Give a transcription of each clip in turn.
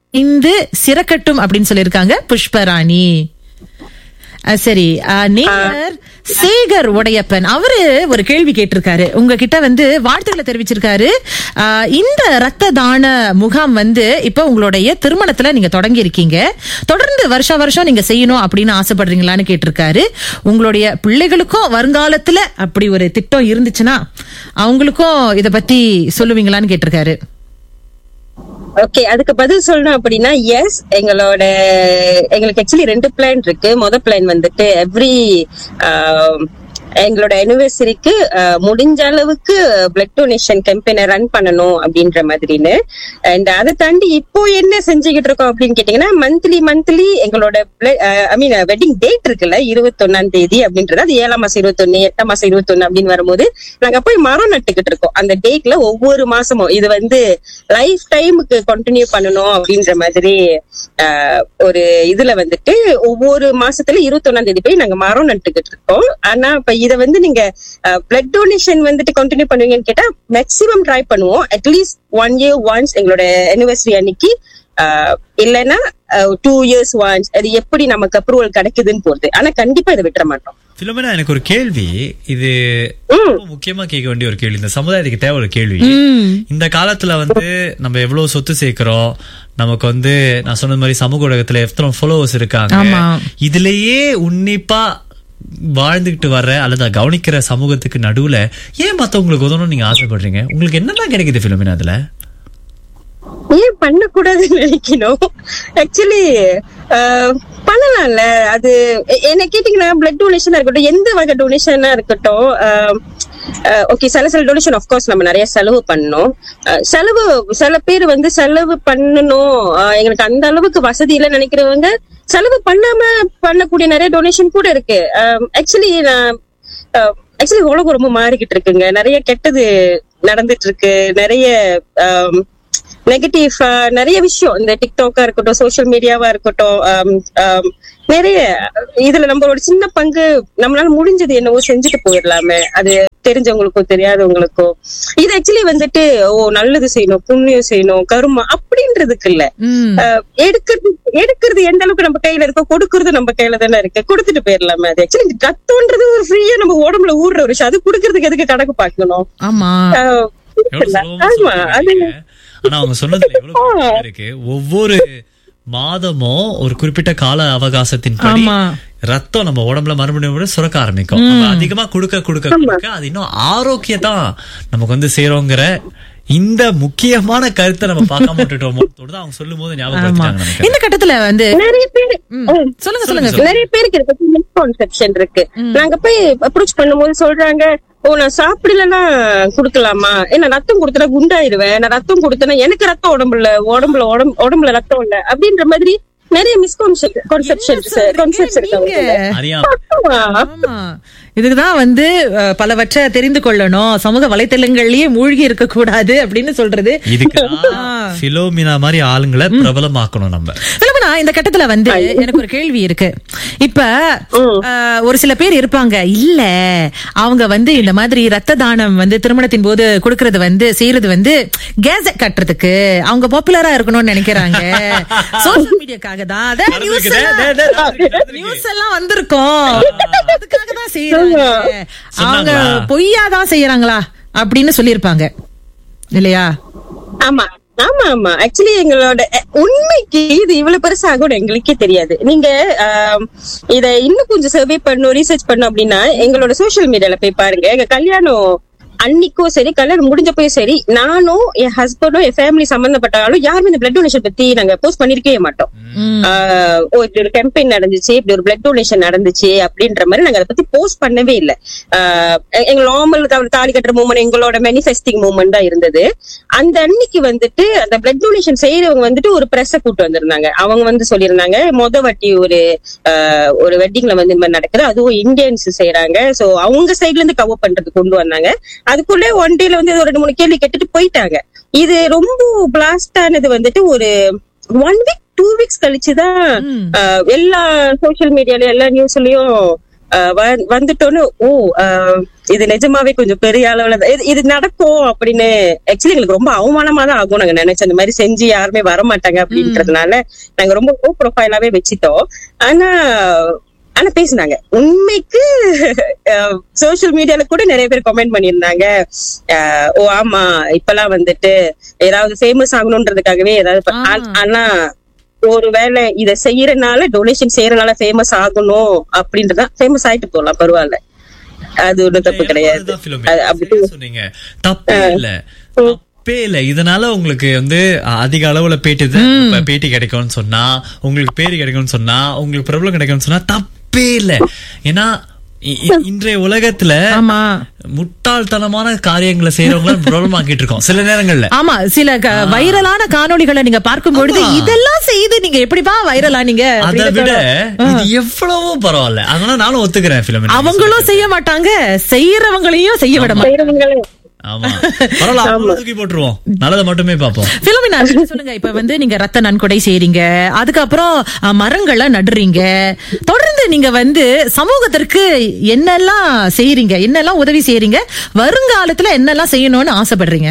இந்து சிறக்கட்டும் அப்படின்னு சொல்லியிருக்காங்க புஷ்பராணி அஹ் சரி அஹ் நேயர் சேகர் உடையப்பன் அவரு ஒரு கேள்வி கேட்டிருக்காரு உங்ககிட்ட வந்து வாழ்த்துக்களை தெரிவிச்சிருக்காரு அஹ் இந்த ரத்த தான முகாம் வந்து இப்ப உங்களுடைய திருமணத்துல நீங்க தொடங்கி இருக்கீங்க தொடர்ந்து வருஷ வருஷம் நீங்க செய்யணும் அப்படின்னு ஆசைப்படுறீங்களான்னு கேட்டிருக்காரு உங்களுடைய பிள்ளைகளுக்கும் வருங்காலத்துல அப்படி ஒரு திட்டம் இருந்துச்சுன்னா அவங்களுக்கும் இத பத்தி சொல்லுவீங்களான்னு கேட்டிருக்காரு ஓகே அதுக்கு பதில் சொல்லணும் அப்படின்னா எஸ் எங்களோட எங்களுக்கு ஆக்சுவலி ரெண்டு பிளான் இருக்கு மொதல் பிளான் வந்துட்டு எவ்ரி எங்களோட அனிவர்சரிக்கு முடிஞ்ச அளவுக்கு பிளட் டொனேஷன் கேம்பெயினை ரன் பண்ணணும் அப்படின்ற மாதிரின்னு அண்ட் அதை தாண்டி இப்போ என்ன செஞ்சுக்கிட்டு இருக்கோம் அப்படின்னு கேட்டீங்கன்னா மந்த்லி மந்த்லி எங்களோட ஐ மீன் வெட்டிங் டேட் இருக்குல்ல இருபத்தொன்னாம் தேதி அப்படின்றது அது ஏழாம் மாசம் இருபத்தொன்னு எட்டாம் மாசம் இருபத்தொன்னு அப்படின்னு வரும்போது நாங்க போய் மரம் நட்டுக்கிட்டு இருக்கோம் அந்த டேட்ல ஒவ்வொரு மாசமும் இது வந்து லைஃப் டைமுக்கு கண்டினியூ பண்ணணும் அப்படின்ற மாதிரி ஆஹ், ஒரு இதுல வந்துட்டு ஒவ்வொரு மாசத்துல இருபத்தொன்னாம் தேதி போய் நாங்க மரம் நட்டுக்கிட்டு இருக்கோம் ஆனா இப்ப இத வந்து நீங்க பிளட் டொனேஷன் வந்துட்டு கண்டினியூ பண்ணுவீங்கன்னு கேட்டா மேக்சிமம் ட்ரை பண்ணுவோம் அட்லீஸ்ட் ஒன் இயர் ஒன்ஸ் எங்களோட anniversary அன்னைக்கு ஆஹ், இல்லைன்னா டூ இயர்ஸ் ஒன்ஸ் அது எப்படி நமக்கு அப்ரூவல் கிடைக்குதுன்னு போறது ஆனா கண்டிப்பா இதை விட்டுற மாட்டோம் பிலோமினா எனக்கு ஒரு கேள்வி இது ரொம்ப முக்கியமா கேட்க வேண்டிய ஒரு கேள்வி இந்த சமுதாயத்துக்கு தேவை ஒரு கேள்வி இந்த காலத்துல வந்து நம்ம எவ்வளவு சொத்து சேர்க்கிறோம் நமக்கு வந்து நான் சொன்ன மாதிரி சமூக ஊடகத்துல எத்தனை ஃபாலோவர்ஸ் இருக்காங்க ஆமா. இதுலயே உன்னிப்பா வாழ்ந்துகிட்டு வர்ற அல்லது கவனிக்கிற சமூகத்துக்கு நடுவுல ஏன் மத்தவங்களுக்கு உதவணும் நீங்க ஆசைப்படுறீங்க உங்களுக்கு என்னதான் கிடைக்குது பிலோமினா அதுல ஏன் பண்ணக்கூடாதுன்னு நினைக்கணும் ஆக்சுவலி பண்ணலாம்ல அது எ- என்ன கேட்டீங்கன்னா பிளட் டொனேஷனா இருக்கட்டும் எந்த வகை டொனேஷனா இருக்கட்டும் ஓகே சில சில டொனேஷன் ஆஃப்கோர்ஸ் நம்ம நிறைய செலவு பண்ணணும் அஹ், செலவு சில பேர் வந்து செலவு பண்ணணும் அஹ், எங்களுக்கு அந்த அளவுக்கு வசதி இல்ல நினைக்கிறவங்க செலவு பண்ணாம பண்ணக்கூடிய நிறைய டொனேஷன் கூட இருக்கு ஆக்சுவலி நான் ஆக்சுவலி உலகம் ரொம்ப மாறிக்கிட்டு இருக்குங்க நிறைய கெட்டது நடந்துட்டு இருக்கு நிறைய ஆம், நெகட்டிவ் நிறைய விஷயம் இந்த டிக்டாக்கா இருக்கட்டும் சோஷியல் மீடியாவா இருக்கட்டும் ஆம், ஆம், நிறைய இதுல நம்மளோட சின்ன பங்கு நம்மளால முடிஞ்சது என்னவோ செஞ்சுட்டு போயிடலாமே அது தெரிஞ்சவங்களுக்கும் தெரியாதவங்களுக்கும் இது ஆக்சுவலி வந்துட்டு ஓ நல்லது செய்யணும் புண்ணியம் செய்யணும் கருமா அப்படின்றதுக்கு இல்ல ம் அஹ், எடுக்கிறது எடுக்கிறது எந்த அளவுக்கு நம்ம கையில இருக்கோ கொடுக்கறது நம்ம கையில தானே இருக்கு கொடுத்துட்டு போயிடலாமே அது ஆக்சுவலி ரத்தம்ன்றது ஒரு ஃப்ரீயா நம்ம உடம்புல ஊடுற ஒரு விஷயம் அது கொடுக்கறதுக்கு எதுக்கு கணக்கு பார்க்கணும் ஆமா அஹ், எவ்வளவு சுலபமா ஆமா அது சொல்றீங்க. ஆனா அவங்க சொன்னதுல எவ்வளவு பெரிய இருக்கு ஒவ்வொரு மாதமும் ஒரு குறிப்பிட்ட கால அவகாசத்தின் படி ஆமா. ரத்தம் நம்ம உடம்புல மறுபடியும் சுரக்க ஆரம்பிக்கும் நம்ம அதிகமா கொடுக்க கொடுக்க கொடுக்க அது இன்னும் ஆரோக்கியதான் நமக்கு வந்து சேருங்கிற இந்த முக்கியமான கருத்தை நம்ம பார்க்காம விட்டுட்டோமோ தோணுது அவங்க சொல்லும் போது ஞாபகப்படுத்திட்டாங்க நமக்கு இந்த கட்டத்துல வந்து நிறைய பேர் ம், சொல்லுங்க சொல்லுங்க நிறைய பேருக்கு இதை பத்தி மிஸ்கான்செப்ஷன் இருக்கு நாங்க போய் அப்ரோச் பண்ணும்போது சொல்றாங்க ஓ நான் சாப்பிடலன்னா குடுக்கலாமா ஏன்னா ரத்தம் கொடுத்தனா குண்டாயிருவேன் நான் ரத்தம் கொடுத்தனா எனக்கு ரத்தம் உடம்புல உடம்புல உடம்பு உடம்புல ரத்தம் இல்ல அப்படின்ற மாதிரி நிறைய மிஸ்கான்செப்ட் கான்செப்ஷன்ஸ் கான்செப்ட்ஸ் இருக்கு நீங்க அறியாம ஆமா. ஆமா இதுக்குதான் வந்து அஹ், பலவற்றை தெரிந்து கொள்ளணும் சமூக வலைத்தளங்கள்லயே மூழ்கி இருக்க கூடாது அப்படின்னு சொல்றது இதுக்குதான் பிலோமினா மாதிரி ஆளுங்களை பிரபலமாக்கணும் நம்ம சொல்லப்போனா இந்த கட்டத்துல வந்து எனக்கு ஒரு கேள்வி இருக்கு இப்ப அஹ், ஒரு சில பேர் இருப்பாங்க இல்ல அவங்க வந்து இந்த மாதிரி ரத்த தானம் வந்து திருமணத்தின் போது கொடுக்கறது வந்து செய்யறது வந்து கேசட் கட்டுறதுக்கு அவங்க பாப்புலரா இருக்கணும்னு நினைக்கிறாங்க சோசியல் மீடியாக்காக தான் அதான் நியூஸ் நடந்திருக்கு. டே, டே, டே, நடந்திருக்கு. நியூஸ் எல்லாம் வந்திருக்கோம் அதுக்காக தான் செய்யறாங்க அவங்க சொன்னாங்களா? பொய்யாதான் செய்யறாங்களா அப்படின்னு சொல்லியிருப்பாங்க இல்லையா ஆமா ஆமா ஆமா ஆக்சுவலி எங்களோட அஹ், உண்மைக்கு இது இவ்வளவு பெருசா கூட எங்களுக்கே தெரியாது நீங்க ஆம், இத இன்னும் கொஞ்சம் சர்வே பண்ணும் ரீசர்ச் பண்ணும் அப்படின்னா எங்களோட சோஷியல் மீடியால போய் பாருங்க எங்க கல்யாணம் அன்னைக்கும் சரி கல்யாணம் முடிஞ்சப்பயும் சரி நானும் என் ஹஸ்பண்டும் என் ஃபேமிலி சம்பந்தப்பட்டாலும் யாருமே இந்த பிளட் டொனேஷன் பத்தி நாங்க போஸ்ட் பண்ணிருக்கவே மாட்டோம் ஆஹ் ஓ இப்படி ஒரு கேம்பெயின் நடந்துச்சு இப்படி ஒரு பிளட் டொனேஷன் நடந்துச்சு அப்படின்ற மாதிரி நாங்க அதை பத்தி போஸ்ட் பண்ணவே இல்லை எங்க நார்மல் தாலி கட்டுற மூமெண்ட் எங்களோட மேனிஃபெஸ்டிங் மூமெண்ட் தான் இருந்தது அந்த அன்னைக்கு வந்துட்டு அந்த பிளட் டொனேஷன் செய்யறவங்க வந்துட்டு ஒரு பிரஸ கூட்டு வந்திருந்தாங்க அவங்க வந்து சொல்லியிருந்தாங்க மொத வாட்டி ஒரு ஆஹ் ஒரு வெட்டிங்ல வந்து இந்த மாதிரி நடக்குது அதுவும் இந்தியன்ஸ் செய்யறாங்க சோ அவங்க சைட்ல இருந்து கவர் பண்றது கொண்டு வந்தாங்க அதுக்குள்ள ஒன் டேல வந்து ஒரு ரெண்டு மூணு கேள்வி கேட்டுட்டு போயிட்டாங்க இது ரொம்ப பிளாஸ்ட் ஆனது வந்துட்டு ஒரு ஒன் வீக் டூ வீக்ஸ் கழிச்சுதான் ஆஹ் எல்லா சோஷியல் மீடியால எல்லா நியூஸ்லயும் அஹ், வ- வந்துட்டோன்னு ஓ அஹ், இது நிஜமாவே கொஞ்சம் பெரிய அளவுல தான் இது- இது நடக்கும் அப்படின்னு ஆக்சுவலி எங்களுக்கு ரொம்ப அவமானமா தான் ஆகும் நாங்க நினைச்சோம் இந்த மாதிரி செஞ்சு யாருமே வர மாட்டாங்க அப்படின்றதுனால நாங்க ரொம்ப லோ ப்ரொஃபைலாவே வச்சுட்டோம் ஆனா ஆனா பேசினாங்க உண்மைக்கு சோசியல் மீடியால கூட நிறைய பேர் கமெண்ட் பண்ணியிருந்தாங்க அஹ், ஓ ஆமா இப்பெல்லாம் வந்துட்டு ஏதாவது ஃபேமஸ் ஆகணுன்றதுக்காகவே ஏதாவது ப- ஆ. ஆ- ஆனா ஒருவேளை இத செய்யறனால டொனேஷன் செய்யறனால ஃபேமஸ் ஆகணும் அப்படின்றதா ஃபேமஸ் ஆயிட்டு போலாம் பரவாயில்ல அது ஒண்ணும் தப்பு கிடையாது அதுதான் Philomena. அது அப்படி சரியா சொன்னீங்க தப்பே இல்ல தப்பே இல்ல இதனால உங்களுக்கு வந்து அஹ், அதிக அளவுல பேட்டி தான் இப்ப பேட்டி கிடைக்கும்னு சொன்னா உங்களுக்கு பேரு கிடைக்கும்னு சொன்னா உங்களுக்கு பிரபலம் கிடைக்கும்னு சொன்னா தப்பே இல்ல ஏன்னா இ- இ- இன்றைய உலகத்துல ஆமா முட்டாள்தனமான காரியங்களை செய்யறவங்கள பிரபலம் ஆக்கிட்டு இருக்கோம் சில நேரங்கள்ல ஆமா சில க- வைரலான காணொளிகளை நீங்க பார்க்கும் பொழுது ஆமா. இதெல்லாம் செய்து நீங்க எப்படிப்பா வைரலா நீங்க அதை விட இது எவ்வளவோ பரவாயில்ல அதனால நானும் ஒத்துக்கிறேன் பிலிமினா அவங்களும் செய்ய மாட்டாங்க செய்யறவங்களையும் செய்ய விட மாட்டாங்க செய்யறவங்களே ஆமா பரவாயில்ல அவங்கள தூக்கி போட்டுருவோம் நல்லதை மட்டுமே பார்ப்போம் பிலோமினா நீங்க சொல்லுங்க இப்ப வந்து நீங்க ரத்த நன்கொடை செய்றீங்க அதுக்கப்புறம் அஹ், மரங்களை நடுறீங்க தொடர்ந்து நீங்க வந்து சமூகத்திற்கு என்னெல்லாம் செய்றீங்க என்னெல்லாம் உதவி செய்றீங்க வருங்காலத்துல என்னெல்லாம் செய்யணும்னு ஆசைப்படுறீங்க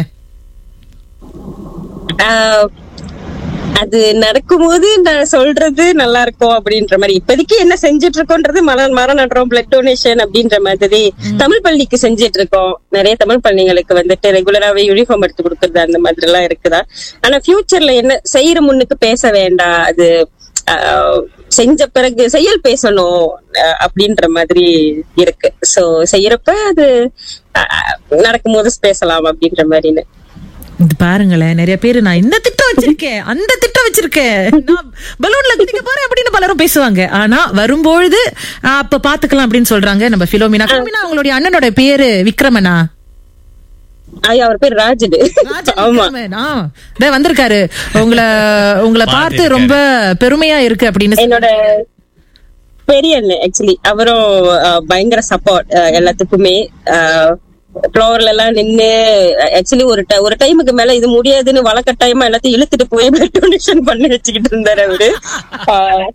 ஆஹ் அது நடக்கும்போது நான் சொல்றது நல்லா இருக்கும் அப்படின்ற மாதிரி இப்போதைக்கு என்ன செஞ்சுட்டு இருக்கோன்றது மரம் மரம் நடுறோம் பிளட் டொனேஷன் அப்படின்ற மாதிரி தமிழ் பள்ளிக்கு செஞ்சுட்டு இருக்கோம் நிறைய தமிழ் பள்ளிங்களுக்கு வந்துட்டு ரெகுலராவே யூனிஃபார்ம் எடுத்து கொடுக்கறது அந்த மாதிரி எல்லாம் இருக்குதா ஆனா ஃபியூச்சர்ல என்ன செய்யற முன்னுக்கு பேச வேண்டாம் அது ஆஹ், செஞ்ச பிறகு செயல் பேசணும் ஆஹ், அப்படின்ற மாதிரி இருக்கு சோ செய்யறப்ப அது ஆஹ், நடக்கும்போது பேசலாம் அப்படின்ற மாதிரின்னு இது பாருங்களேன் நிறைய பேரு நான் இந்த திட்டம் வச்சிருக்கேன் அந்த திட்டம் வச்சிருக்கேன் நான் பலூன்ல குதிக்க போறேன் அப்படின்னு பலரும் பேசுவாங்க ஆனா வரும்பொழுது ஆ, அப்ப பாத்துக்கலாம் அப்படின்னு சொல்றாங்க நம்ம பிலோமினா பிலோமினா உங்களுடைய அண்ணனோட பேரு விக்ரமனா ஐயா அவர் பேர் ராஜடு ராஜன் ஆமா விக்ரமன். ஆ, இதோ வந்திருக்காரு உங்களை உங்களை பார்த்து பார்த்திருக்காரு. ரொம்ப பெருமையா இருக்கு அப்படின்னு என்னோட பெரிய அண்ணன் ஆக்சுவலி அவரும் அஹ், பயங்கர சப்போர்ட் எல்லாத்துக்குமே ஃப்ளோர்ல எல்லாம் நின்னு ஆக்சுவலி ஒரு ti- ஒரு டைமுக்கு மேல இது முடியாதுன்னு வழக்கட்டாயமா எல்லாத்தையும் இழுத்துட்டு போய் பிளட் டொனேஷன் பண்ணி வச்சுக்கிட்டு இருந்தாரு அவரு ஆஹ்,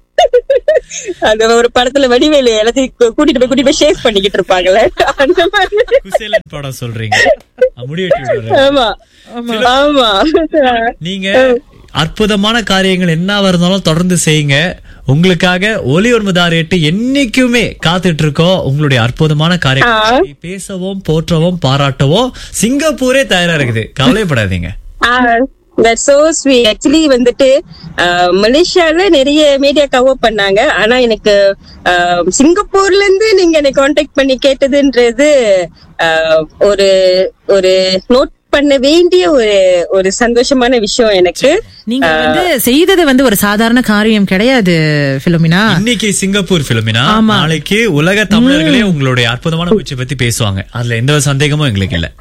அது ஒரு படத்துல வடிவேலு எல்லாத்தையும் கூ- கூட்டிட்டு போய் கூட்டிட்டு போய் ஷேவ் பண்ணிக்கிட்டு இருப்பாங்கல்ல அந்த மாதிரி குசேலன் படம் சொல்றீங்க முடி வெட்டி விடுறாரு. ஆமா ஆமா நீங்க அற்புதமான காரியங்கள் என்னவா இருந்தாலும் தொடர்ந்து செய்யுங்க உங்களுக்காக ஒலி ஒன்பதாறு என்னைக்குமே காத்துட்டு இருக்கோம் உங்களுடைய அற்புதமான காரியங்களை பேசவும் போற்றவும் பாராட்டவும் சிங்கப்பூரே தயாரா இருக்குது கவலைப்படாதீங்க தட்ஸ் சோ ஸ்வீட் ஆக்சுவலி வந்துட்டு ஆஹ், மலேசியால நிறைய மீடியா கவர் பண்ணாங்க ஆனா எனக்கு ஆஹ், சிங்கப்பூர்ல இருந்து நீங்க என்னை காண்டாக்ட் பண்ணி கேட்டதுன்றது ஆஹ், ஒரு ஒரு நோட் பண்ண வேண்டிய ஒரு ஒரு சந்தோஷமான விஷயம் எனக்கு நீங்க வந்து செய்தது வந்து ஒரு சாதாரண காரியம் கிடையாது பிலோமினா இன்னைக்கு சிங்கப்பூர் பிலிமினா ஆமா. நாளைக்கு உலக தமிழர்களே உங்களுடைய அற்புதமான முயற்சி பத்தி பேசுவாங்க அதுல எந்த ஒரு சந்தேகமும் எங்களுக்கு இல்ல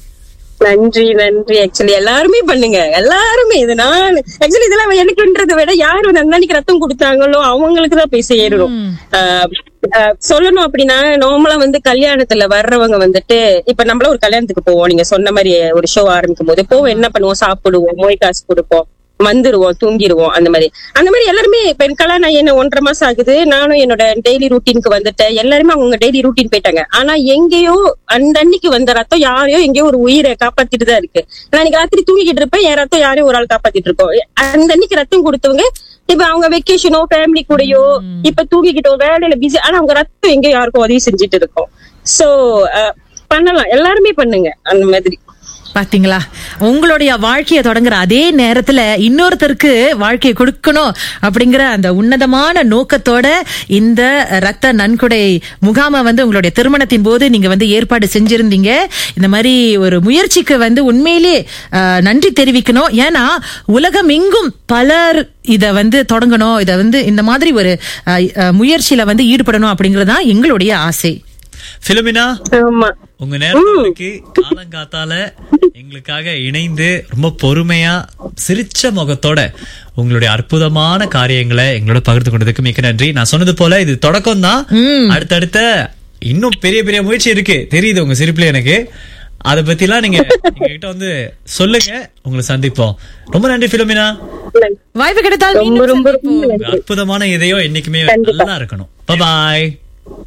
நன்றி நன்றி ஆக்சுவலி எல்லாருமே பண்ணுங்க எல்லாருமே இது நான் ஆக்சுவலி இதெல்லாம் எனக்குன்றதை விட யாரு அன்னைக்கு ரத்தம் கொடுத்தாங்களோ அவங்களுக்கு தான் போய் சேரணும் ஆஹ் ஆஹ் சொல்லணும் அப்படின்னா நார்மலா வந்து கல்யாணத்துல வர்றவங்க வந்துட்டு இப்ப நம்மள ஒரு கல்யாணத்துக்கு போவோம் நீங்க சொன்ன மாதிரி ஒரு ஷோ ஆரம்பிக்கும் போது போவோம் என்ன பண்ணுவோம் சாப்பிடுவோம் மொய் காசு கொடுப்போம் வந்துருவோம் தூங்கிடுவோம் அந்த மாதிரி அந்த மாதிரி எல்லாருமே பெண்களா நான் என்ன ஒன்றரை மாசம் ஆகுது நானும் என்னோட டெய்லி ரூட்டீனுக்கு வந்துட்டேன் எல்லாருமே அவங்க டெய்லி ரூட்டீன் போயிட்டாங்க ஆனா எங்கேயோ அந்த அன்னைக்கு வந்த ரத்தம் யாரையோ எங்கேயோ ஒரு உயிரை காப்பாத்திட்டு தான் இருக்கு நான் இன்னைக்கு ராத்திரி தூங்கிட்டு இருப்பேன் என் ரத்தம் யாரையும் ஒரு ஆள் காப்பாத்திட்டு இருக்கோம் அந்த அன்னைக்கு ரத்தம் கொடுத்தவங்க இப்ப அவங்க வெக்கேஷனோ ஃபேமிலி கூடயோ இப்ப தூங்கிக்கிட்டோ வேலையில பிஸி ஆனா அவங்க ரத்தம் எங்கேயோ யாருக்கும் உதவி செஞ்சுட்டு இருக்கோம் சோ பண்ணலாம் எல்லாருமே பண்ணுங்க அந்த மாதிரி பாத்தீங்களா உங்களுடைய வாழ்க்கையை தொடங்குற அதே நேரத்துல இன்னொருத்தருக்கு வாழ்க்கையை கொடுக்கணும் அப்படிங்கிற அந்த உன்னதமான நோக்கத்தோட இந்த ரத்த நன்கொடை முகாமை வந்து உங்களுடைய திருமணத்தின் போது நீங்க வந்து ஏற்பாடு செஞ்சிருந்தீங்க இந்த மாதிரி ஒரு முயற்சிக்கு வந்து உண்மையிலே அஹ், நன்றி தெரிவிக்கணும் ஏன்னா உலகம் எங்கும் பலர் இத வந்து தொடங்கணும் இத வந்து இந்த மாதிரி ஒரு அஹ், அஹ், முயற்சியில வந்து ஈடுபடணும் அப்படிங்கறதுதான் எங்களுடைய ஆசை பிலிமினா ஆமா உங்க நேரத்துக்கு காலங்காத்தால எங்களுக்காக இணைந்து ரொம்ப பொறுமையா சிரிச்ச முகத்தோட உங்களுடைய அற்புதமான காரியங்களை எங்களோட பகிர்ந்து கொண்டதுக்கு மிக்க நன்றி நான் சொன்னது போல இது தொடக்கம் தான் அடுத்தடுத்த இன்னும் பெரிய பெரிய முயற்சி இருக்கு தெரியுது உங்க சிரிப்புல எனக்கு அத பத்தி எல்லாம் நீங்க எங்க கிட்ட வந்து சொல்லுங்க உங்களை சந்திப்போம் ரொம்ப நன்றி பிலோமினா வாய்ப்பு கிடைத்தால் ரொம்ப மீண்டும் ரொம்ப சந்திப்போம். ரொம்ப உங்க அற்புதமான இதயம் என்னைக்குமே நல்லா இருக்கணும் bye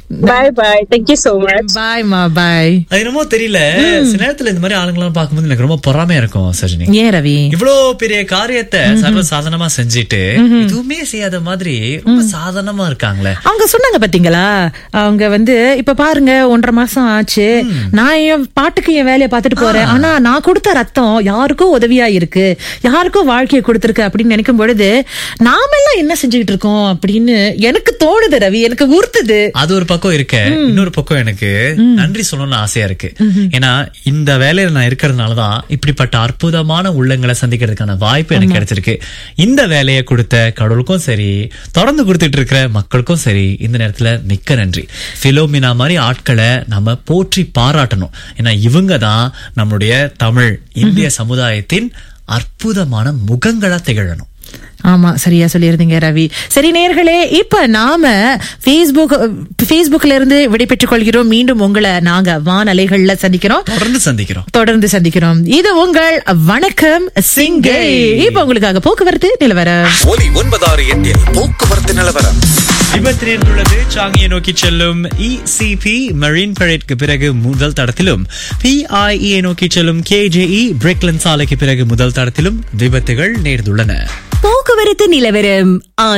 bye bye thank you so much bye மா பாய் அது என்னமோ தெரியல சில நேரத்துல இந்த மாதிரி ஆளுங்கெல்லாம் பார்க்கும்போது எனக்கு ரொம்ப பொறாமையா இருக்கும் சஜினி ஏன் ரவி இவ்வளோ பெரிய காரியத்தை சர்வ சாதனமா செஞ்சுட்டு எதுவுமே செய்யாத மாதிரி ரொம்ப சாதாரணமா இருக்காங்களே அவங்க சொன்னாங்க பாத்தீங்களா அவங்க வந்து இப்ப பாருங்க ஒன்றரை மாசம் ஆச்சு நான் என் பாட்டுக்கு என் வேலையை பார்த்துட்டு போறேன் ஆனா நான் கொடுத்த ரத்தம் யாருக்கோ உதவியா இருக்கு யாருக்கோ வாழ்க்கையை கொடுத்திருக்கு அப்படின்னு நினைக்கும் பொழுது நாமெல்லாம் என்ன செஞ்சுக்கிட்டு இருக்கோம் அப்படின்னு எனக்கு தோணுது ரவி எனக்கு உறுத்துது அது ஒரு பக்கம் இருக்க இன்னொரு பக்கம் எனக்கு நன்றி சொல்லணும்னு ஆசையா இருக்கு ஏன்னா இந்த வேலையில நான் இருக்கிறதுனாலதான் இப்படிப்பட்ட அற்புதமான உள்ளங்களை சந்திக்கிறதுக்கான வாய்ப்பு எனக்கு கிடைச்சிருக்கு இந்த வேலையை கொடுத்த கடவுளுக்கும் சரி தொடர்ந்து கொடுத்துட்டு இருக்கிற மக்களுக்கும் சரி இந்த நேரத்துல மிக்க நன்றி பிலோமினா மாதிரி ஆட்களை நம்ம போற்றி பாராட்டணும் ஏன்னா இவங்க தான் நம்முடைய தமிழ் இந்திய சமுதாயத்தின் அற்புதமான முகங்களா திகழணும் ஆமா சரியா சொல்லியிருந்தீங்க ரவி சரி நேர்களே இப்ப நாம Facebook Facebookல இருந்து விடைபெற்றுக் கொள்கிறோம் மீண்டும் உங்களை நாங்க வானலைகள்ல சந்திக்கிறோம் தொடர்ந்து சந்திக்கிறோம் தொடர்ந்து சந்திக்கிறோம் இது உங்கள் வணக்கம் சிங்கை இப்ப உங்களுக்காக போக்குவரத்து நிலவரம் ஒலி ஒன்பதாறு எட்டில் போக்குவரத்து நிலவரம் விபத்து நேர்ந்துள்ளது சாங்கியை நோக்கி செல்லும் இசிபி மரீன் பரேட்க்கு பிறகு முதல் தடத்திலும் பிஐஇ நோக்கி செல்லும் கேஜேஇ பிரெக்லன் சாலைக்கு பிறகு முதல் தடத்திலும் விபத்துகள் நேர்ந்துள்ளன போக்குவரத்து நிலவரம்